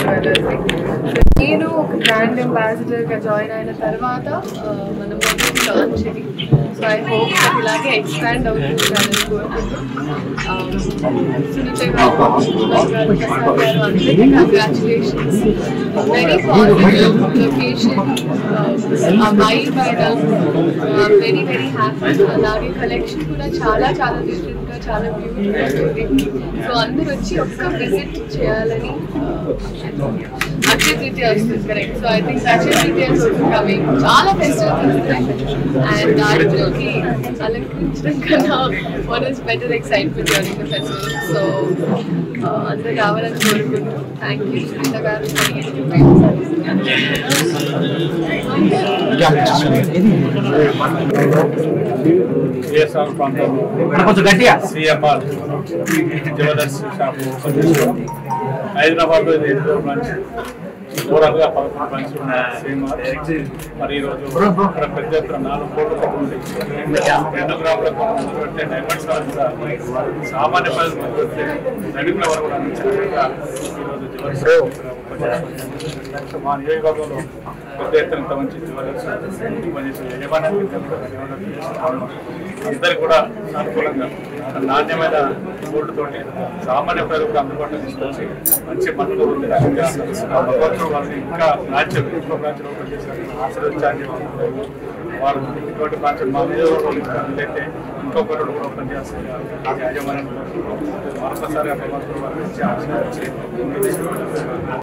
జ్యువెలర్స్ని నేను ఒక brand అంబాసిడర్గా join అయిన తర్వాత ఆ, మనం లాంచ్ ఇది సో ఐ హోప్ ఇలాగే ఎక్స్పాండ్ అవుతుందని కోరుకుంటూ ఆ, సునీత గారు శివరాజ్ గారు ప్రసాద్ గారు అందరికీ కంగ్రాచులేషన్స్ వెరీ పాజిటివ్ లొకేషన్ ఆ వైబ్ అయినా వెరీ వెరీ హ్యాపీ అలాగే కలెక్షన్ కూడా చాలా చాలా డిఫరెంట్గా చాలా బ్యూటిఫుల్ ఉంది సో అందరూ వచ్చి ఒక్క విజిట్ చేయాలని అక్షయ తృతీయ వస్తుంది correct so I think Akshaya Tritiya coming చాలా ఫెస్టివల్స్ వస్తున్నాయి అండ్ దాంట్లోకి అలంకరించడం కన్నా one is better excitement during the festival so అందరూ రావాలని కోరుకుంటూ థ్యాంక్ యూ సునీత గారు సిఎస్ఆర్ ప్రాంతంలో కొంచెం గట్టిగా సిఎంఆర్ జ్యువెలర్స్ షాప్ ఓపెన్ చేసాం హైదరాబాద్లో ఇది ఎన్నో బ్రాంచ్ ఓవరాల్గా పదకొండు బ్రాంచ్ ఉన్నాయి సిఎంఆర్ మరి ఈరోజు ఇక్కడ పెద్ద ఎత్తున నాలుగు కోట్ల ఉంది రెండు గ్రాములకు మొదలుపెట్టే డైమండ్స్ వాళ్ళు సామాన్య ప్రజలు మొదలుపెట్టే నడిపిన వారు కూడా అందించిన విధంగా ఈరోజు జ్యువెలర్స్ ఓపెన్ చేస్తున్నాం. సో మా నియోజకవర్గంలో పెద్ద ఎత్తున ఇంత మంచి జ్యువెలర్స్ పనిచేసే యజమానానికి ఇద్దరు కూడా సానుకూలంగా నాణ్యమైన గోల్డ్ తోటి సామాన్య ప్రజలకు అందుబాటులో తీసుకొచ్చి మంచి మద్దతు ఉంది రకంగా ఆ భగవంతుడు వాళ్ళని ఇంకా రాజ్యం ఇంకో రాజ్యం ఓపెన్ చేసినట్టు ఆశీర్వదించాలని వారు ఇటువంటి ప్రాంతం మా నియోజకవర్గంలో అయితే ఇంకొకరు కూడా ఓపెన్ చేస్తారు యాజమాన్యం మరొకసారి ఆ భగవంతుడు వారి నుంచి ఆశీర్వదించి ముందుకు తీసుకువెళ్ళాలి.